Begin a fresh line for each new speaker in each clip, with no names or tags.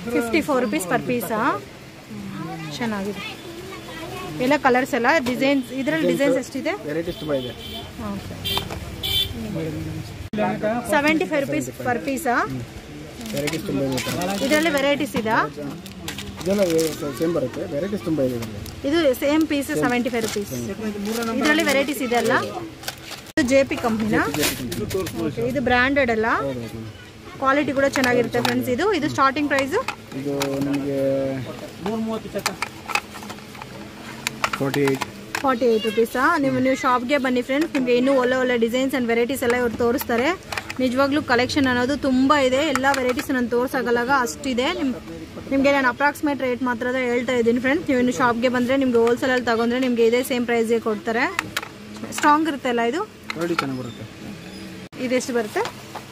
Fifty four rupees per ಪೀಸಾ ಚೆನ್ನಾಗಿದೆ ಎಲ್ಲ ಕಲರ್ಸ್ ಎಲ್ಲ ಡಿಸೈನ್ಸ್ ಇದರಲ್ಲಿ ಡಿಸೈನ್ಸ್ ಎಷ್ಟಿದೆ
ವೆರೈಟೀಸ್ ತುಂಬ ಇದೆ
ಸೆವೆಂಟಿ ಫೈವ್ ರುಪೀಸ್ ಪರ್ ಪೀಸಾ
ವೆರೈಟೀಸ್ ತುಂಬ ಇದೆ
ಇದರಲ್ಲಿ ವೆರೈಟೀಸ್ ಇದಾ
ಇದೆಲ್ಲ ಸೇಮ್ ಬರುತ್ತೆ ವೆರೈಟೀಸ್ ತುಂಬ ಇದೆ ಇದರಲ್ಲಿ
ಇದು same piece seventy five rupees ಇದರಲ್ಲಿ ವೆರೈಟೀಸ್ ಇದೆ ಅಲ್ಲ ಇದು ಜೆ ಪಿ ಕಂಪ್ನಿನಾ Okay, ಇದು ಬ್ರ್ಯಾಂಡೆಡ್ ಅಲ್ಲ ಕ್ವಾಲಿಟಿ ಕೂಡ ಚೆನ್ನಾಗಿರುತ್ತೆ ಫ್ರೆಂಡ್ಸ್ ಇದು ಇದು ಸ್ಟಾರ್ಟಿಂಗ್ ಪ್ರೈಸ್
ಇದು ನಿಮಗೆ ಫಾರ್ಟಿ ಏಯ್ಟ್
ಫಾರ್ಟಿ ಏಯ್ಟ್ ರುಪೀಸಾ ನೀವು ನೀವು ಶಾಪ್ಗೆ ಬನ್ನಿ ಫ್ರೆಂಡ್ಸ್ ನಿಮಗೆ ಇನ್ನೂ ಒಳ್ಳೆ ಒಳ್ಳೆ ಡಿಸೈನ್ಸ್ ಆ್ಯಂಡ್ ವೆರೈಟೀಸ್ ಎಲ್ಲ ಇವ್ರು ತೋರಿಸ್ತಾರೆ ನಿಜವಾಗ್ಲೂ ಕಲೆಕ್ಷನ್ ಅನ್ನೋದು ತುಂಬ ಇದೆ ಎಲ್ಲ ವೆರೈಟೀಸ್ ನಾನು ತೋರ್ಸೋಗಲ್ಲಾಗ ಅಷ್ಟಿದೆ ನಿಮ್ ನಿಮಗೆ ನಾನು ಅಪ್ರಾಕ್ಸಿಮೇಟ್ ರೇಟ್ ಮಾತ್ರ ಹೇಳ್ತಾ ಇದ್ದೀನಿ ಫ್ರೆಂಡ್ಸ್ ನೀವು ಇನ್ನು ಶಾಪ್ಗೆ ಬಂದರೆ ನಿಮಗೆ ಹೋಲ್ಸೇಲಲ್ಲಿ ತಗೊಂಡ್ರೆ ನಿಮಗೆ ಇದೇ ಸೇಮ್ ಪ್ರೈಸ್ಗೆ ಕೊಡ್ತಾರೆ ಸ್ಟ್ರಾಂಗ್ ಇರುತ್ತೆ ಅಲ್ಲ ಇದು
ಕ್ವಾಲಿಟಿ ಚೆನ್ನಾಗಿ ಬರುತ್ತೆ
ಇದೆಷ್ಟು ಬರುತ್ತೆ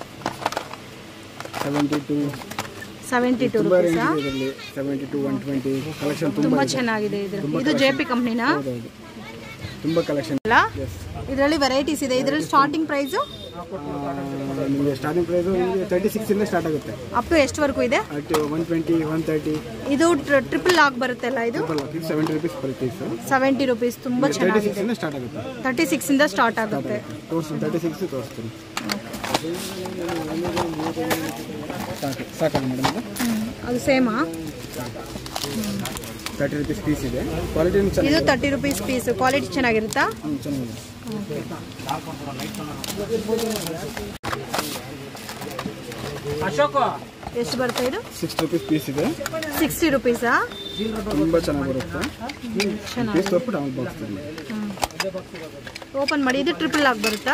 ಸೆವೆಂಟಿ ಟು
ಸೆವೆಂಟಿ ಟು
ತುಂಬ ರೇಂಜ್
ರುಪೀಸಾ
ಇದೆ ಇದರಲ್ಲಿ seventy to one twenty collection ತುಂಬ
ತುಂಬ ಚೆನ್ನಾಗಿದೆ ಇದು ಇದು ಜೆ ಪಿ ಕಂಪ್ನಿನಾ
ಹೌದೌದು ತುಂಬ ಕಲೆಕ್ಷನ್
ಅಲ್ಲ ಇದರಲ್ಲಿ ವೆರೈಟೀಸ್ ಇದೆ ಇದರಲ್ಲಿ ಸ್ಟಾರ್ಟಿಂಗ್ ಪ್ರೈಸು
ನಿಮಗೆ ಸ್ಟಾರ್ಟಿಂಗ್ ಪ್ರೈಸು ನಿಮಗೆ ತರ್ಟಿ ಸಿಕ್ಸಿಂದ ಸ್ಟಾರ್ಟ್ ಆಗುತ್ತೆ
ಅಪ್ ಟು ಎಷ್ಟುವರೆಗೂ ಇದೆ
at one twenty one thirty
ಇದು ಟ್ರಿಪಲ್ ಲಾಕ್ ಬರುತ್ತಲ್ಲ ಇದು
seventy rupees per piece
seventy rupees ತುಂಬ
ತರ್ಟಿ
ಚೆನ್ನಾಗಿದೆ
ಸಿಕ್ಸಿಂದ ಸ್ಟಾರ್ಟ್ ಆಗುತ್ತೆ
ತರ್ಟಿ ಸಿಕ್ಸ್ ಇಂದ ಸ್ಟಾರ್ಟ್ ಆಗುತ್ತೆ
ತೋರಿಸ್ತೀನಿ ತರ್ಟಿ ಸಿಕ್ಸ್ ತೋರಿಸ್ತೀನಿ ಸಾಕು ಸಾಕಲ್ಲ ಮೇಡಮ್ ಇದು
ಅದು ಸೇಮಾ
ತರ್ಟಿ ರುಪೀಸ್ ಪೀಸ್ ಇದೆ ಕ್ವಾಲಿಟಿನೂ ಚೆನ್ನಾಗಿದೆ
ಇದು ತರ್ಟಿ ರುಪೀಸ್ ಪೀಸ್ ಕ್ವಾಲಿಟಿ ಚೆನ್ನಾಗಿರುತ್ತಾ
ಹ್ಮ್, ಚೆನ್ನಾಗಿದೆ
ಎಷ್ಟು ಬರುತ್ತೆ ಇದು
ಸಿಕ್ಸ್ ರುಪೀಸ್ ಪೀಸ್ ಇದೆ
ಸಿಕ್ಸ್ಟಿ ರುಪೀಸಾ
ತುಂಬ ಚೆನ್ನಾಗಿ ಬರುತ್ತೆ
ಚೆನ್ನಾಗಿ
ಪೀಸ್ ತೊಗೊಬಿಟ್ಟು ಆಮೇಲೆ ಬಾಕ್ಸ್ ತಗೊಂಡು
ಓಪನ್ ಮಾಡಿ ಇದು ಟ್ರಿಪಲ್ ಲಾಕ್ ಬರುತ್ತಾ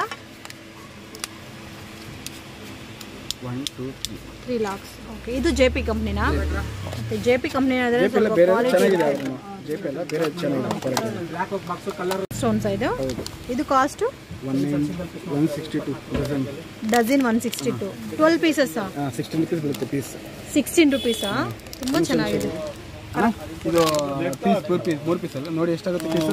one two three
three locks okay ಇದು ಜೆ ಪಿ ಕಂಪ್ನಿನಾ ಜೆ ಪಿ ಕಂಪ್ನಿ ಆದರೆ
ಜೇಪ್ ಎಲ್ಲ
ಸ್ವಲ್ಪ
ಬೇರೆ
ಕ್ವಾಲಿಟಿ
ಚೆನ್ನಾಗಿದೆ ಅದನ್ನು ಜೇಪ್ ಎಲ್ಲ ಬೇರೆ ಚೆನ್ನಾಗಿದೆ ಕ್ವಾಲಿಟಿ
ಸ್ಟೋನ್ಸ್ ಇದು
ಹೌದು
ಇದು cost
one one sixty two thousand
dozen one sixty two twelve ಪೀಸಸ್ಸಾ
ಹಾಂ ಸಿಕ್ಸ್ಟೀನ್ ರುಪೀಸ್ ಬರುತ್ತೆ ಪೀಸ್
ಸಿಕ್ಸ್ಟೀನ್ ರುಪೀಸಾ ತುಂಬ ಚೆನ್ನಾಗಿದೆ
ಇದು ಪೀಸ್ ಮೂರು ಪೀಸ್ ಮೂರು ಪೀಸ್ ಅಲ್ಲ ನೋಡಿ ಎಷ್ಟಾಗುತ್ತೆ ಪೀಸ್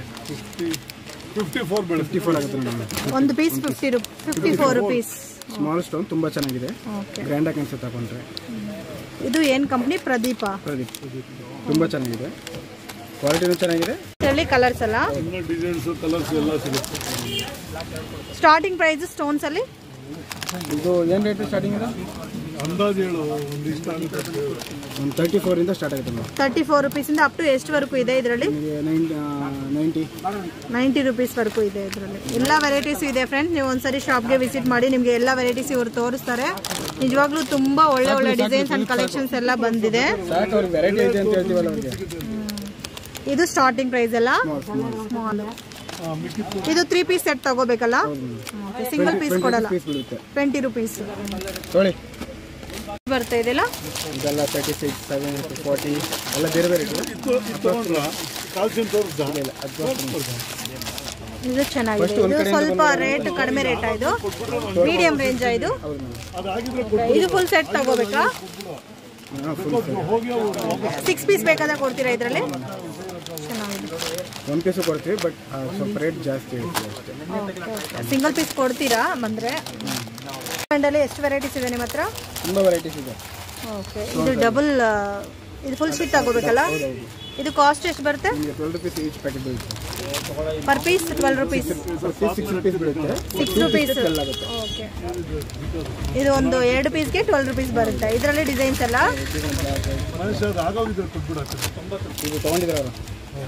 ಫಿಫ್ಟಿ ಫೋರ್ ಬೆಳೆ
ಫಿಫ್ಟಿ ಫೋರ್ ಆಗುತ್ತೆ ಮೇಡಮ್
ಒಂದು ಪೀಸ್ ಫಿಫ್ಟಿ ರು fifty four rupees
small stone ತುಂಬ ಚೆನ್ನಾಗಿದೆ
ಓಕೆ
ಗ್ರ್ಯಾಂಡಾಗಿ ಅನ್ಸುತ್ತೆ ತಗೊಂಡ್ರೆ
ಇದು ಏನು ಕಂಪ್ನಿ ಪ್ರದೀಪ
ಪ್ರದೀಪ್ ತುಂಬ ಚೆನ್ನಾಗಿದೆ ಕ್ವಾಲಿಟಿನೂ ಚೆನ್ನಾಗಿದೆ
ಇದರಲ್ಲಿ ಕಲರ್ಸ್ ಅಲ್ಲ
ಡಿಸೈನ್ಸ್ ಕಲರ್ಸ್ ಎಲ್ಲ ಸಿಗುತ್ತೆ
ಸ್ಟಾರ್ಟಿಂಗ್ ಪ್ರೈಸ್ ಸ್ಟೋನ್ಸ್ ಅಲ್ಲಿ
ಇದು ಏನು ರೇಟ್ ಸ್ಟಾರ್ಟಿಂಗ್ ಇದೆ
ಅಂದಾಜು ಹೇಳು ಒಂದು ಇಷ್ಟ ಆಗುತ್ತೆ
ಒಂದು ತರ್ಟಿ ಫೋರಿಂದ ಸ್ಟಾರ್ಟ್ ಆಗುತ್ತೆ ಮೇಡಮ್
ತರ್ಟಿ ಫೋರ್ ರುಪೀಸಿಂದ ಅಪ್ ಟು ಎಷ್ಟುವರೆಗೂ ಇದೆ ಇದರಲ್ಲಿ
ನಿಮಗೆ ನೈನ್ ನೈಂಟಿ
ನೈಂಟಿ ರುಪೀಸ್ವರೆಗೂ ಇದೆ ಇದರಲ್ಲಿ ಎಲ್ಲ ವೆರೈಟೀಸ್ ಇದೆ ಫ್ರೆಂಡ್ಸ್ ನೀವು ಒಂದ್ಸರಿ ಶಾಪ್ಗೆ ವಿಸಿಟ್ ಮಾಡಿ ನಿಮಗೆ ಎಲ್ಲ ವೆರೈಟೀಸ್ ಇವರು ತೋರಿಸ್ತಾರೆ ನಿಜವಾಗ್ಲೂ ತುಂಬಾ ಒಳ್ಳೆ ಒಳ್ಳೆ ಡಿಸೈನ್ಸ್ ಅಂಡ್ ಕಲೆಕ್ಷನ್ಸ್ ಎಲ್ಲ ಬಂದಿದೆ
ಸಾಕು ಅವ್ರಿಗೆ ವೆರೈಟಿ ಇದೆ ಅಂತ ಹೇಳ್ತೀವಲ್ಲ ಅವ್ರಿಗೆ
ಇದು ಸ್ಟಾರ್ಟಿಂಗ್ ಪ್ರೈಸ್ ಎಲ್ಲ ಸ್ಮಾಲ್ ಇದು ತ್ರೀ ಪೀಸ್ ಸೆಟ್ ತಗೋಬೇಕಲ್ಲ ಸಿಂಗಲ್ ಪೀಸ್ ಕೊಡಲ್ಲ
ಪೀಸ್ ಬೀಳುತ್ತೆ
ಟ್ವೆಂಟಿ ರುಪೀಸ್
ತೊಗೊಳ್ಳಿ
ಬರ್ತಾ ಇದೆಲ್ಲ
ಇದೆಲ್ಲ ತರ್ಟಿ ಸಿಕ್ಸ್ ಸೆವೆನ್ ಫಾರ್ಟಿ ಎಲ್ಲ ಬೇರೆ ಬೇರೆ ಇದೆ
ತಗೊಂಡ್ರ ಕಾಲ್ಸಿಯಂ ತೋರಿಸ್ದ
ಇಲ್ಲ ಅದು
ಇದು ಚೆನ್ನಾಗಿದೆ ಇದು ಸ್ವಲ್ಪ ರೇಟ್ ಕಡಿಮೆ ರೇಟ್ ಇದು ಮೀಡಿಯಂ ರೇಂಜ್ ಇದು
ಹೌದು ಮೇಡಮ್
ಅದಾಗಿದ್ರೆ
ಇದು ಫುಲ್ ಸೆಟ್ ತಗೋಬೇಕಾ
ಹಾಂ ಫುಲ್
ಹೋಗಿ ಅವ್ರು
ಸಿಕ್ಸ್ ಪೀಸ್ ಬೇಕಾದ್ರೆ ಕೊಡ್ತೀರಾ ಇದರಲ್ಲಿ ಚೆನ್ನಾಗಿದೆ
ಒನ್ ಪೀಸು ಕೊಡ್ತೀವಿ ಬಟ್ ಸ್ವಲ್ಪ ರೇಟ್ ಜಾಸ್ತಿ ಇರುತ್ತೆ ಅಷ್ಟೇ
ಸಿಂಗಲ್ ಪೀಸ್ ಕೊಡ್ತೀರಾ ಬಂದ್ರೆ ಅಲ್ಲಿ ಎಷ್ಟು ವೆರೈಟೀಸ್ ಇದೆ ನಿಮ್ಮ ಹತ್ರ
ತುಂಬ ವೆರೈಟೀಸ್ ಇದೆ
ಓಕೆ ಇದು ಡಬಲ್ ಇದು ಫುಲ್ ಶೀಟ್ ತಗೋಬೇಕಲ್ಲ ಇದು ಕಾಸ್ಟ್ ಎಷ್ಟು ಬರುತ್ತೆ
ನಿಮಗೆ ಟ್ವೆಲ್ ರುಪೀಸ್ ಈಚ್ ಪ್ಯಾಕೆಟ್ ಬೀಳುತ್ತೆ
per piece twelve rupees
piece six rupees ಬೀಳುತ್ತೆ
ಸಿಕ್ಸ್ ರುಪೀಸ್
ಟ್ವೆಲ್ ಆಗುತ್ತೆ
ಓಕೆ ಇದು ಒಂದು ಎರಡು ಪೀಸ್ಗೆ ಟ್ವೆಲ್ ರುಪೀಸ್ ಬರುತ್ತೆ ಇದರಲ್ಲಿ ಡಿಸೈನ್ಸ್ ಎಲ್ಲ
ಮನುಷ್ಯ ಅದು ಆಗೋಗಿದ್ರೆ ಕೊಟ್ಬಿಡಕ್ಕೆ
ಇದು ತೊಗೊಂಡಿದ್ದಾರೆ ಅವರು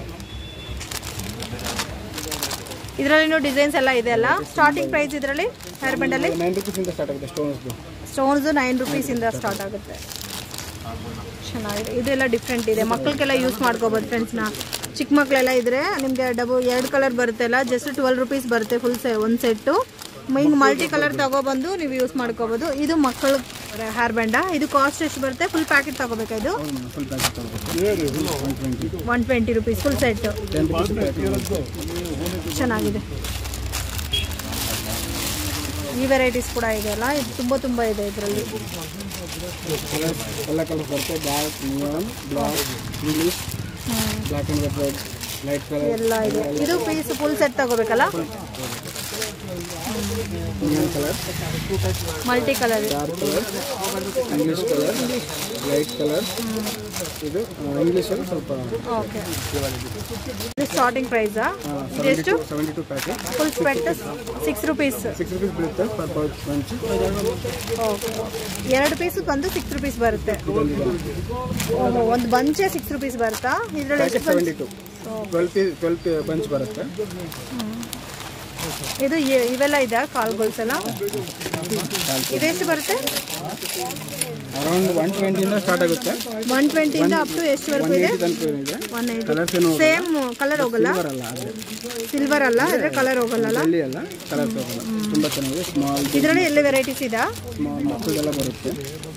ಇದರಲ್ಲಿನೂ ಡಿಸೈನ್ಸ್ ಎಲ್ಲ ಇದೆ ಅಲ್ಲ ಸ್ಟಾರ್ಟಿಂಗ್ ಪ್ರೈಸ್ ಇದರಲ್ಲಿ ಹೇರ್ ಬ್ಯಾಂಡಲ್ಲಿ
ನೈನ್ ರುಪೀಸಿಂದ ಸ್ಟಾರ್ಟ್ ಆಗುತ್ತೆ ಸ್ಟೋನ್ಸ್ದು
ಸ್ಟೋನ್ಸು ನೈನ್ ರುಪೀಸಿಂದ ಸ್ಟಾರ್ಟ್ ಆಗುತ್ತೆ ಚೆನ್ನಾಗಿದೆ ಇದೆಲ್ಲ ಡಿಫ್ರೆಂಟ್ ಇದೆ ಮಕ್ಕಳಿಗೆಲ್ಲ ಯೂಸ್ ಮಾಡ್ಕೋಬೋದು ಫ್ರೆಂಡ್ಸ್ನ ಚಿಕ್ಕ ಮಕ್ಕಳೆಲ್ಲ ಇದ್ರೆ ನಿಮಗೆ ಡಬು ಎರಡು ಕಲರ್ ಬರುತ್ತೆ ಅಲ್ಲ ಜಸ್ಟ್ ಟ್ವೆಲ್ ರುಪೀಸ್ ಬರುತ್ತೆ ಫುಲ್ ಸೆ ಒಂದು ಸೆಟ್ಟು ಹಿಂಗೆ ಮಲ್ಟಿ ಕಲರ್ ತಗೊಬಂದು ನೀವು ಯೂಸ್ ಮಾಡ್ಕೋಬೋದು ಇದು ಮಕ್ಕಳ ಹೇರ್ ಬ್ಯಾಂಡ ಇದು ಕಾಸ್ಟ್ ಎಷ್ಟು ಬರುತ್ತೆ ಫುಲ್ ಪ್ಯಾಕೆಟ್ ತಗೋಬೇಕಾ ಇದು
ಫುಲ್ ಪ್ಯಾಕೆಟ್ ತೊಗೋಬೇಕು one twenty
one twenty rupees full set
ten rupees packet
ಚೆನ್ನಾಗಿದೆ ಈ ವೆರೈಟೀಸ್ ಕೂಡ ಇದೆ ಅಲ್ಲ ಇದು ತುಂಬ ತುಂಬ ಇದೆ ಇದರಲ್ಲಿ
ಎಲ್ಲ ಕಲರ್ ಬರುತ್ತೆ dark neon black English black and white red light colour
ಎಲ್ಲ ಇದೆ ಇದು ಪೀಸ್ ಫುಲ್ ಸೆಟ್ ತಗೋಬೇಕಲ್ಲ
neon colour
multi colour
dark colour English colour light colour ಇದು ಇಂಗ್ಲೀಷಲ್ಲಿ ಸ್ವಲ್ಪ
ಓಕೆ ಇದು ಸ್ಟಾರ್ಟಿಂಗ್ ಪ್ರೈಸಾ ಇದೆಷ್ಟು
seventy two packet
full set six rupees
six rupees ಬೀಳುತ್ತೆ ಪರ್ ಪೌಚ್ ಬಂಚ್
ಓಕೆ ಎರಡು ಪೀಸ್ ಬಂದು ಸಿಕ್ಸ್ ರುಪೀಸ್ ಬರುತ್ತೆ ಓಹೋ ಒಂದು ಬಂಚೆ ಸಿಕ್ಸ್ ರುಪೀಸ್ ಬರುತ್ತಾ ಇದರಲ್ಲಿ ಎಷ್ಟು
packet seventy to twelve piece twelve bunch ಬರುತ್ತೆ
ಇದು ಇ- ಇವೆಲ್ಲ ಇದೆ ಕಾಲ್ಗೋಲ್ಸ್ ಎಲ್ಲ ಇದೆಷ್ಟು ಬರುತ್ತೆ
ಅರೌಂಡ್ ಒನ್ ಟ್ವೆಂಟಿಯಿಂದ ಸ್ಟಾರ್ಟ್ ಆಗುತ್ತೆ
ಒನ್ ಟ್ವೆಂಟಿಯಿಂದ ಅಪ್ ಟು ಎಷ್ಟುವರೆಗೂ
ಒನ್
ಇದೆ
ಏಯ್ಟಿ ತನಕ ಇದೆ
ಒನ್ ಏಯ್ಟಿ
ಕಲರ್ಸ್ ಏನು
ಸೇಮ್ ಕಲರ್ ಹೋಗಲ್ಲ
ಬರಲ್ಲ ಆದರೆ
ಸಿಲ್ವರ್ ಅಲ್ಲ ಇದ್ರೆ ಕಲರ್ ಹೋಗಲ್ಲ
ಹಳ್ಳಿ ಅಲ್ಲ ಕಲರ್ಸ್ ಹೋಗಲ್ಲ ತುಂಬ ಚೆನ್ನಾಗಿದೆ ಸ್ಮಾಲ್
ಇದರಲ್ಲಿ ಎಲ್ಲ ವೆರೈಟೀಸ್ ಇದಾ
ಸ್ಮಾಲ್ ಮಕ್ಕಳದೆಲ್ಲ ಬರುತ್ತೆ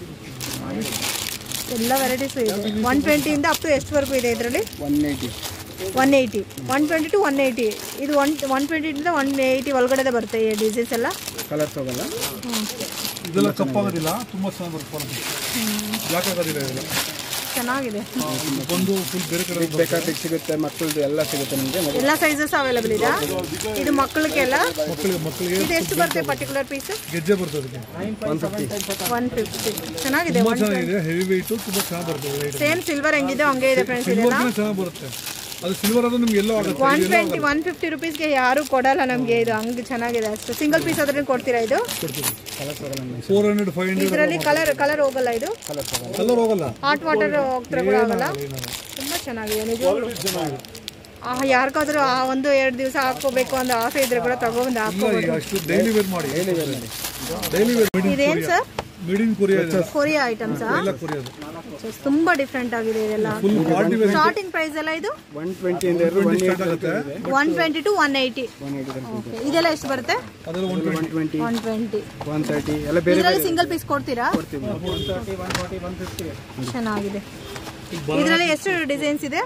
ಎಲ್ಲ ವೆರೈಟೀಸ್ ಇದೆ ಒನ್ ಟ್ವೆಂಟಿಯಿಂದ ಅಪ್ ಟು ಎಷ್ಟುವರೆಗೂ ಇದೆ ಇದರಲ್ಲಿ
one eighty
one eighty one twenty to one eighty ಇದು ಒನ್ ಒನ್ ಟ್ವೆಂಟಿಯಿಂದ ಒನ್ ಏಯ್ಟಿ ಒಳಗಡೆ ಬರುತ್ತೆ ಈ ಡಿಸೈನ್ಸ್ ಎಲ್ಲ
ಕಲರ್ಸ್ ಹೋಗಲ್ಲ
ಇದೆಲ್ಲ ಕಪ್ಪಾಗೋದಿಲ್ಲ ತುಂಬ ಚೆನ್ನಾಗಿ ಬರುತ್ತೆ ಕ್ವಾಲಿಟಿ ಬ್ಲ್ಯಾಕ್ ಆಗೋದಿಲ್ಲ ಇದೆಲ್ಲ
ಚೆನ್ನಾಗಿದೆ
ಒಂದು ಫುಲ್ ಬೇರೆ ಕಡೆ
ಬಿಗ್ ಬೇಕಾದ್ರೆ ಸಿಗುತ್ತೆ ಮಕ್ಕಳದು ಎಲ್ಲ ಸಿಗುತ್ತೆ ನಿಮಗೆ
ಎಲ್ಲ ಸೈಜಸ್ ಅವೈಲಬಲ್ ಇದೆ ಇದು ಮಕ್ಕಳಿಗೆಲ್ಲ
ಮಕ್ಕಳಿಗೆ ಮಕ್ಕಳಿಗೆ
ಇದು ಎಷ್ಟು ಬರುತ್ತೆ ಪರ್ಟಿಕ್ಯುಲರ್ ಪೀಸ್
ಗೆಜ್ಜೆ ಬರ್ತದೆ ಅದಕ್ಕೆ
ಒನ್ ಫಿಫ್ಟಿ
ಒನ್ ಫಿಫ್ಟಿ ಚೆನ್ನಾಗಿದೆ
ತುಂಬ ಚೆನ್ನಾಗಿದೆ ಹೆವಿ ವೆಯ್ಟು ತುಂಬ ಚೆನ್ನಾಗಿ ಬರ್ತದೆ ವೆಯ್ಟ್
ಸೇಮ್ ಸಿಲ್ವರ್ ಹೆಂಗಿದೆ ಹಂಗೆ ಇದೆ ಫ್ರೆಂಡ್ಸ್ ಇದೆಲ್ಲ
ಸಿಲ್ವರ್ಗಿನ ಚೆನ್ನಾಗಿ ಬರುತ್ತೆ ಅದು ಸಿಲ್ವರ್ ಆದ್ರೆ ನಿಮ್ಗೆ ಎಲ್ಲೋ ಆಗುತ್ತೆ
ಒನ್ ಟ್ವೆಂಟಿ ಒನ್ ಫಿಫ್ಟಿ ರುಪೀಸ್ಗೆ ಯಾರು ಕೊಡಲ್ಲ ನಮಗೆ ಇದು ಹಂಗೆ ಚೆನ್ನಾಗಿದೆ ಅಷ್ಟು ಸಿಂಗಲ್ ಪೀಸ್ ಆದ್ರೆ ಕೊಡ್ತೀರಾ ಇದು
ಕಲರ್ಸ್ ಹೋಗಲ್ಲ ನಿಮಗೆ
ಫೋರ್ ಹಂಡ್ರೆಡ್ ಫೈವ್ ಹಂಡ್ರೆಡ್
ಇದರಲ್ಲಿ ಕಲರ್ ಕಲರ್ ಹೋಗಲ್ಲ ಇದು
ಕಲರ್ಸ್ ಹೋಗಲ್ಲ
ಕಲರ್ ಹೋಗಲ್ಲ
ಹಾಟ್ ವಾಟರ್ ಹೋಗ್ತಾರೆ ಕೂಡ ಆಗಲ್ಲ ತುಂಬಾ ಚೆನ್ನಾಗಿದೆ ನಿಜವಾಗ್ಲೂ ಆ ಯಾರಿಗಾದ್ರೂ ಆ ಒಂದು ಎರಡು ದಿವಸ ಹಾಕೋಬೇಕು ಅಂದ್ರೆ ಆಸೆ ಇದ್ರೆ ಕೂಡ ತಗೊಂಡು ಹಾಕೋ
ಈಗ ಅಷ್ಟು ಡೈಲಿ ವೇರ್ ಮಾಡಿ ಡೈಲಿ ವೇರ್ ಮೇಡ್
ಇದೇನ್ ಸರ್
ಮೇಡ್ ಇನ್ ಕೊರಿಯಾ ಇದೆ
ಕೊರಿಯಾ ಐಟಮ್ಸಾ
ಎಲ್ಲ ಕೊರಿಯಾದು
ತುಂಬಾ ಡಿಫ್ರೆಂಟ್ ಆಗಿದೆ ಇದೆಲ್ಲ
full party wear
starting price ಎಲ್ಲ ಇದು
ಒನ್ ಟ್ವೆಂಟಿಯಿಂದ ಒನ್ ಏಯ್ಟಿ
ಆಗುತ್ತೆ
one twenty to one eighty
one eighty ತನಕ
ಇದೆಲ್ಲ ಎಷ್ಟು ಬರುತ್ತೆ
ಅದೆಲ್ಲ one
one twenty
one twenty
one thirty ಎಲ್ಲ ಬೇರೆ
ಇದರಲ್ಲಿ ಸಿಂಗಲ್ ಪೀಸ್ ಕೊಡ್ತೀರಾ
ಕೊಡ್ತೀವಿ one thirty one forty one fifty
ಚೆನ್ನಾಗಿದೆ ಇದರಲ್ಲಿ ಎಷ್ಟು ಡಿಸೈನ್ಸ್ ಇದೆ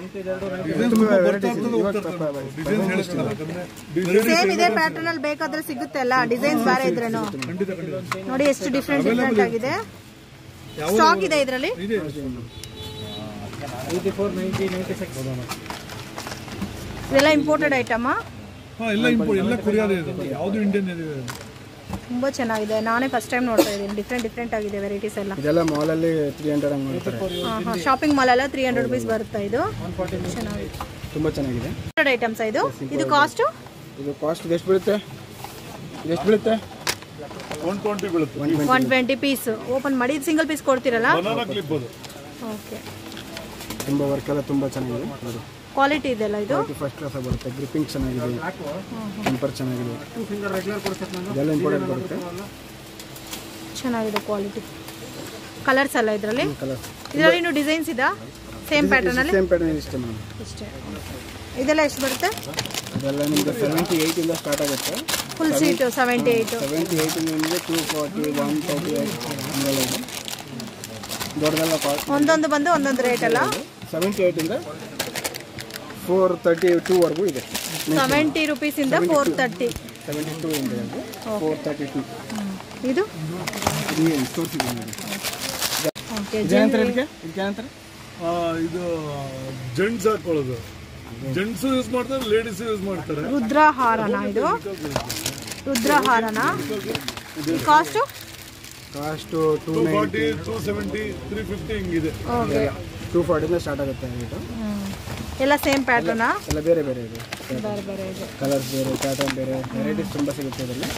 ಡಿಸೈನ್ ಹೇಳ್ತಿಲ್ಲ ಯಾಕಂದ್ರೆ
ಸೇಮ್ ಇದೆ ಪ್ಯಾಟರ್ನ್ ಅಲ್ಲಿ ಬೇಕಾದ್ರೆ ಸಿಗುತ್ತೆ ಅಲ್ಲ ಡಿಸೈನ್ಸ್ ಬೇರೆ ಇದ್ರೇನು
ಖಂಡಿತ ಖಂಡಿತ
ನೋಡಿ ಎಷ್ಟು ಡಿಫ್ರೆಂಟ್ ಡಿಫ್ರೆಂಟ್ ಆಗಿದೆ ಸ್ಟಾಕ್ ಇದೆ ಇದರಲ್ಲಿ
ಇದೆ
eighty four ninety ninety six
ಇದೆಲ್ಲ ಇಂಪೋರ್ಟೆಡ್ ಐಟಮಾ
ಹಾ ಎಲ್ಲ ಇಂಪೋರ್ಟ್ ಎಲ್ಲ ಕೊರಿಯಾದ ಇದೆ ಯಾವುದು ಇಂಡಿಯನ್ ಇದೆ
ತುಂಬಾ ಚೆನ್ನಾಗಿದೆ ನಾನೇ ಫಸ್ಟ್ ಟೈಮ್ ನೋಡ್ತಾ ಇದ್ದೀನಿ ಡಿಫ್ರೆಂಟ್ ಡಿಫ್ರೆಂಟ್ ಆಗಿದೆ ವೆರೈಟೀಸ್ ಎಲ್ಲ
ಇದೆಲ್ಲ ಮಾಲಲ್ಲಿ ತ್ರೀ ಹಂಡ್ರೆಡ್ ಹಂಗೆ ಮಾಡ್ತಾರೆ
ಶಾಪಿಂಗ್ ಮಾಲ್ ಎಲ್ಲ ತ್ರೀ ಹಂಡ್ರೆಡ್ ರುಪೀಸ್ ಬರುತ್ತೆ ಇದು ಚೆನ್ನಾಗಿದೆ
ತುಂಬ ಚೆನ್ನಾಗಿದೆ
ಐಟಮ್ಸ್ ಇದು ಇದು ಕಾಸ್ಟ್
ಇದು ಕಾಸ್ಟ್ ಎಷ್ಟು ಬೀಳುತ್ತೆ ಇದು ಎಷ್ಟು ಬೀಳುತ್ತೆ
ಒನ್ ಟ್ವೆಂಟಿ ಬೀಳುತ್ತೆ
ಒನ್ ಟ್ವೆಂಟಿ ಪೀಸ್ ಓಪನ್ ಮಾಡಿ ಸಿಂಗಲ್ ಪೀಸ್ ಕೊಡ್ತೀರಲ್ಲ
ಬನಾನಾ ಕ್ಲಿಪ್ ಅದು
ಓಕೆ
ತುಂಬ ವರ್ಕ್ ಎಲ್ಲ ತುಂಬ ಚೆನ್ನಾಗಿದೆ ನೋಡಿ
ಕ್ವಾಲಿಟಿ ಇದೆಲ್ಲ ಇದು
ಫಸ್ಟ್ ಕ್ಲಾಸ್ ಬರುತ್ತೆ ಗ್ರಿಪ್ಪಿಂಗ್ ಚೆನ್ನಾಗಿದೆ ಟೆಂಪರ್ ಚೆನ್ನಾಗಿದೆ ಇದೆಲ್ಲ ಇಂಪಾರ್ಟೆಂಟ್ ಬರುತ್ತೆ
ಚೆನ್ನಾಗಿದೆ ಕ್ವಾಲಿಟಿ ಕಲರ್ಸ್ ಅಲ್ಲ ಇದರಲ್ಲಿ
ಕಲರ್
ಇದರಲ್ಲಿ ಇನ್ನು ಡಿಸೈನ್ಸ್ ಇದಾ ಸೇಮ್ ಪ್ಯಾಟರ್ನ್ ಅಲ್ಲಿ
ಸೇಮ್ ಪ್ಯಾಟರ್ನ್ ಇಷ್ಟೇ ಮೇಡಮ್
ಇಷ್ಟೇ ಇದೆಲ್ಲ ಎಷ್ಟು ಬರುತ್ತೆ
ಇದೆಲ್ಲ ನಿಮಗೆ ಸೆವೆಂಟಿ ಏಯ್ಟಿಂದ ಸ್ಟಾರ್ಟ್ ಆಗುತ್ತೆ
full set seventy eight
seventy ಏಯ್ಟಿಂದ ನಿಮಗೆ ಟೂ ಫಾರ್ಟಿ ಒನ್ ತರ್ಟಿ ಹಂಗೆಲ್ಲ ಇದೆ ದೊಡ್ಡದೆಲ್ಲ ಕಾಸ್ಟ್
ಒಂದೊಂದು ಬಂದು ಒಂದೊಂದು ರೇಟ್ ಅಲ್ಲ
ಸೆವೆಂಟಿ ಏಯ್ಟಿಂದ ಫೋರ್ ತರ್ಟಿ ಟೂವರೆಗೂ ಇದೆ
ಸೆವೆಂಟಿ ರುಪೀಸ್ ಇಂದ ಫೋರ್ ತರ್ಟಿ
ಸೆವೆಂಟಿ ಟೂ ಇಂದ ಫೋರ್ ತರ್ಟಿ ಟೂ
ಇದು
ಏನು ತೋರಿಸಿದ್ದೀನಿ ನೋಡಿ
ಓಕೆ
ಇದೇನಂತಾರೆ ಇದಕ್ಕೆ ಇದಕ್ಕೆ ಏನಂತಾರೆ
ಆ, ಇದು ಜೆಂಟ್ಸ್ ಹಾಕೊಳ್ಳೋದು ಜೆಂಟ್ಸು ಯೂಸ್ ಮಾಡ್ತಾರೆ ಲೇಡೀಸು ಯೂಸ್ ಮಾಡ್ತಾರೆ
ರುದ್ರಹಾರನ ಇದು ರುದ್ರಹಾರನ cost
cost two
two
ninety
forty two seventy three fifty ಹಿಂಗಿದೆ
ಓಕೆ
ಟೂ ಫಾರ್ಟಿಂದ ಸ್ಟಾರ್ಟ್ ಆಗುತ್ತೆ ಇದು
ಎಲ್ಲ ಸೇಮ್ ಪ್ಯಾಟರ್ನಾ
ಎಲ್ಲ ಬೇರೆ ಬೇರೆ ಇದೆ
ಬೇರೆ ಬೇರೆ ಇದೆ
ಕಲರ್ಸ್ ಬೇರೆ ಪ್ಯಾಟರ್ನ್ ಬೇರೆ ವೆರೈಟೀಸ್ ತುಂಬ ಸಿಗುತ್ತೆ ಇದರಲ್ಲಿ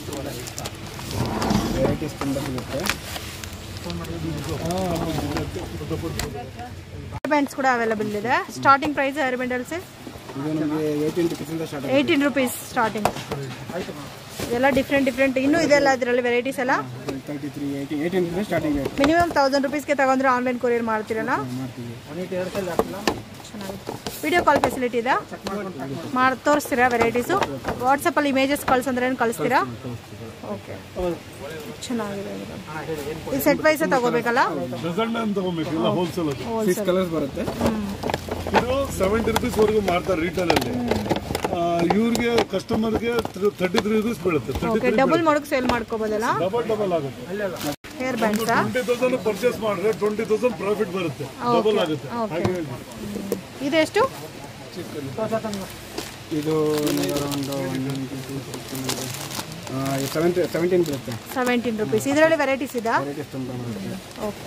ವೆರೈಟೀಸ್ ತುಂಬ ಸಿಗುತ್ತೆ
ಬ್ಯಾಂಡ್ಸ್ ಕೂಡ ಅವೈಲಬಲ್ ಇದೆ ಸ್ಟಾರ್ಟಿಂಗ್ ಪ್ರೈಸ್ ಹೇರ್ ಬ್ಯಾಂಡಲ್ಸ್
ಇದು ನಮಗೆ ಏಯ್ಟೀನ್ ರುಪೀಸಿಂದ ಸ್ಟಾರ್ಟ್
ಏಯ್ಟೀನ್ ರುಪೀಸ್ ಸ್ಟಾರ್ಟಿಂಗ್ ಇದೆಲ್ಲ ಡಿಫ್ರೆಂಟ್ ಡಿಫ್ರೆಂಟ್ ಇನ್ನೂ ಇದೆಲ್ಲ ಇದರಲ್ಲಿ ವೆರೈಟೀಸ್ ಎಲ್ಲ
ಆಗುತ್ತೆ thirty three eighty eighteen rupees starting rate
minimum thousand ರುಪೀಸ್ಗೆ ತಗೊಂಡ್ರೆ ಆನ್ಲೈನ್ ಕೊರಿಯರ್ ಮಾಡ್ತೀರಲ್ಲ
ಮಾಡ್ತೀವಿ
ಚೆನ್ನಾಗಿದೆ ವಿಡಿಯೋ ಕಾಲ್ ಫೆಸಿಲಿಟಿ ಇದೆ ಮಾಡಿ ತೋರಿಸ್ತೀರಾ ವೆರೈಟೀಸು ವಾಟ್ಸಪ್ಪಲ್ಲಿ ಇಮೇಜಸ್ ಕಳ್ಸಂದ್ರೆ ಏನು ಕಳಿಸ್ತೀರಾ ಓಕೆ ಚೆನ್ನಾಗಿದೆ ಇದು. ಇದು ಸೆಟ್ ವೈಸೇ ತಗೋಬೇಕಲ್ಲ
ಡಜನ್ ಅಂತ ತಗೋಬೇಕು ಎಲ್ಲ ಹೋಲ್ಸೇಲ್ ಅದು
ಸಿಕ್ಸ್ ಕಲರ್ಸ್ ಬರುತ್ತೆ
ಇದು ಸೆವೆಂಟಿ ರುಪೀಸ್ ವರೆಗೂ ಮಾರ್ತಾರೆ ರಿಟೇಲ್ ಅಲ್ಲಿ ಇವ್ರಿಗೆ ಕಸ್ಟಮರ್ಗೆ ತರ್ಟಿ ತ್ರೀ ರುಪೀಸ್ ಬೀಳುತ್ತೆ ತರ್ಟಿ
ಓಕೆ ಡಬಲ್ ಮಾಡೋಕೆ ಸೇಲ್ ಮಾಡ್ಕೋಬೋದಲ್ಲ
ಡಬಲ್ ಡಬಲ್ ಆಗುತ್ತೆ
ಹೇರ್ ಬ್ಯಾಂಡ್ಸಾ
ಟ್ವೆಂಟಿ ತೌಸಂಡ್ ಪರ್ಚೇಸ್ ಮಾಡಿದ್ರೆ ಟ್ವೆಂಟಿ ತೌಸಂಡ್ ಪ್ರಾಫಿಟ್ ಬರುತ್ತೆ ಡಬಲ್ ಆಗುತ್ತೆ
ಓಕೆ
ಹಾಗೆ
ಇದೆಷ್ಟು
ಇದು ಒಂದು ಸೆವೆಂಟಿ ಸೆವೆಂಟೀನ್ ಬರುತ್ತೆ
ಸೆವೆಂಟೀನ್ ರುಪೀಸ್ ಇದರಲ್ಲಿ ವೆರೈಟೀಸ್ ಇದಾ
ವೆರೈಟೀಸ್ ತುಂಬ ಬರುತ್ತೆ
ಓಕೆ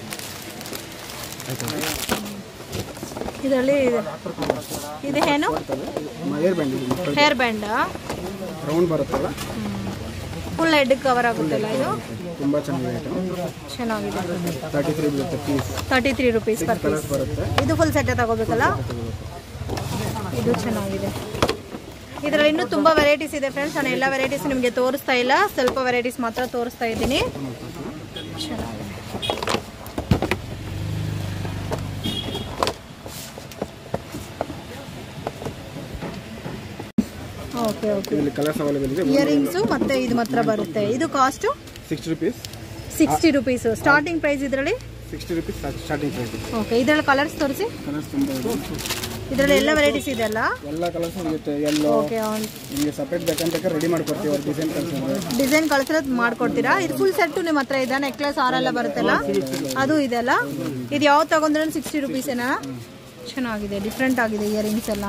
ಇದರಲ್ಲಿ ಇದೆ ಇದು ಏನು
ಏರ್ ಬ್ಯಾಂಡ್ ಇದು ಮಕ್ಕಳು
ಹೇರ್ ಬ್ಯಾಂಡ್
ರೌಂಡ್ ಬರುತ್ತಲ್ಲ
ಫುಲ್ ಹೆಡ್ ಕವರ್ ಆಗುತ್ತಲ್ಲ ಇದು
ತುಂಬ ಚೆನ್ನಾಗಿದೆ ಐಟಮ್
ಚೆನ್ನಾಗಿದೆ
ತರ್ಟಿ ತ್ರೀ ಬೀಳುತ್ತೆ piece
thirty three rupees per piece
colours ಬರುತ್ತೆ
ಇದು ಫುಲ್ ಸೆಟ್ಟೇ ತಗೋಬೇಕಲ್ಲ ಇದು ಚೆನ್ನಾಗಿದೆ ಇದರಲ್ಲಿ ಇನ್ನೂ ತುಂಬ ವೆರೈಟೀಸ್ ಇದೆ ಫ್ರೆಂಡ್ಸ್ ನಾನು ಎಲ್ಲ ವೆರೈಟೀಸ್ ನಿಮಗೆ ತೋರಿಸ್ತಾ ಇಲ್ಲ ಸ್ವಲ್ಪ ವೆರೈಟೀಸ್ ಮಾತ್ರ ತೋರಿಸ್ತಾ ಇದ್ದೀನಿ ಚೆನ್ನಾಗಿದೆ ಓಕೆ ಓಕೆ
ಇದರಲ್ಲಿ ಕಲರ್ಸ್ ಅವೈಲೇಬಲ್ ಇದೆ
ಇಯರಿಂಗ್ಸು ಮತ್ತೆ ಇದು ಮಾತ್ರ ಬರುತ್ತೆ ಇದು cost
sixty rupees
sixty rupees starting price ಇದರಲ್ಲಿ
sixty rupees starting price
okay ಇದರಲ್ಲಿ ಕಲರ್ಸ್ ತೋರಿಸಿ
ಕಲರ್ಸ್ ತುಂಬ ಇದೆ
ಇದರಲ್ಲಿ ಎಲ್ಲ ವೆರೈಟೀಸ್ ಇದೆ ಅಲ್ಲ
ಎಲ್ಲ ಕಲರ್ಸ್ ಸಿಗುತ್ತೆ ಎಲ್ಲೋ
ಓಕೆ
ನಿಮಗೆ ಸಪ್ರೇಟ್ ಬೇಕಂತ ರೆಡಿ ಮಾಡ್ಕೊಡ್ತೀವಿ ಅವ್ರ ಡಿಸೈನ್ ಕಲ್ಸಿದ್ರೆ
ಡಿಸೈನ್ ಕಳಿಸಿರೋದು ಮಾಡ್ಕೊಡ್ತೀರಾ ಇದು ಫುಲ್ ಸೆಟ್ ನಿಮ್ಮ ಹತ್ರ ಇದೆ ನೆಕ್ಲೆಸ್ ಹಾರೆಲ್ಲ ಬರುತ್ತಲ್ಲ ಅದು ಇದೆ ಅಲ್ಲ ಇದು ಯಾವ್ದು ತಗೊಂಡ್ರೆ ಸಿಕ್ಸ್ಟಿ ರುಪೀಸೇನಾ ಚೆನ್ನಾಗಿದೆ ಡಿಫ್ರೆಂಟ್ ಆಗಿದೆ ಇಯರಿಂಗ್ಸ್ ಎಲ್ಲ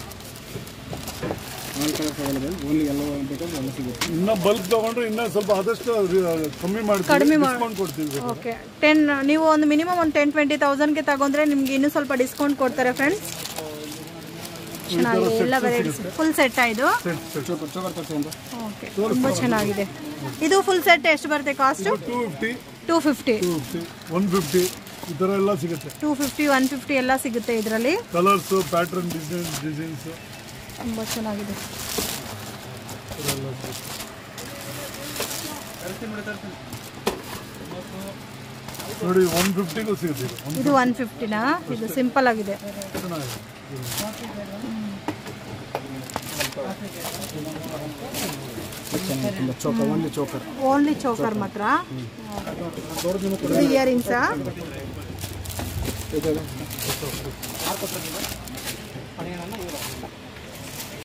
ಆಲ್ ಕಲರ್ಸ್ ಅವೈಲೇಬಲ್ ಓನ್ಲಿ ಎಲ್ಲ ಬೇಕಾದ್ರೆ ಎಲ್ಲ ಸಿಗುತ್ತೆ
ಇನ್ನ ಬಲ್ಕ್ ತಗೊಂಡ್ರೆ ಇನ್ನ ಸ್ವಲ್ಪ ಆದಷ್ಟು ಅದು ಕಮ್ಮಿ ಮಾಡ್ತೀವಿ
ಕಡಿಮೆ ಮಾಡ್-
ಡಿಸ್ಕೌಂಟ್ ಕೊಡ್ತೀವಿ
ಓಕೆ ಟೆನ್ ನೀವು ಒಂದು ಮಿನಿಮಮ್ ಒಂದು ಟೆನ್ ಟ್ವೆಂಟಿ ತೌಸಂಡ್ಗೆ ತಗೊಂಡ್ರೆ ನಿಮ್ಗೆ ಇನ್ನೂ ಸ್ವಲ್ಪ ಡಿಸ್ಕೌಂಟ್ ಕೊಡ್ತಾರೆ ಫ್ರೆಂಡ್ಸ್ ಚೆನ್ನಾಗಿದೆ ಎಲ್ಲ ವೆರೈಟೀಸ್ ಫುಲ್ ಸೆಟ್ ಇದು
ಚೋಕರ್ ಚೋಕರ್ ತರ್ಸಿ ಅಂತ
ಓಕೆ ತುಂಬ ಚೆನ್ನಾಗಿದೆ ಇದು ಫುಲ್ ಸೆಟ್ ಎಷ್ಟು ಬರುತ್ತೆ cost
two fifty
two fifty
two fifty one fifty ಈ ಥರ ಎಲ್ಲ ಸಿಗುತ್ತೆ
ಟೂ ಫಿಫ್ಟಿ ಒನ್ ಫಿಫ್ಟಿ ಎಲ್ಲ ಸಿಗುತ್ತೆ ಇದರಲ್ಲಿ
ಕಲರ್ಸು ಪ್ಯಾಟ್ರನ್ ಡಿಸೈನ್ ಡಿಸೈನ್ಸ್
ತುಂಬ ಚೆನ್ನಾಗಿದೆ
ನೋಡಿ ಒನ್ ಫಿಫ್ಟಿಗೂ ಸಿಗುತ್ತೆ ಇದು. ಒಂದ್
ಇದು ಒನ್ ಫಿಫ್ಟಿನಾ ಇದು ಸಿಂಪಲ್ ಆಗಿದೆ
ಚೆನ್ನಾಗಿದೆ.
ಚೆನ್ನಾಗಿದೆ ತುಂಬ choker only choker
only choker ಮಾತ್ರ ಇದು ಇಯರಿಂಗ್ಸಾ
ಇದು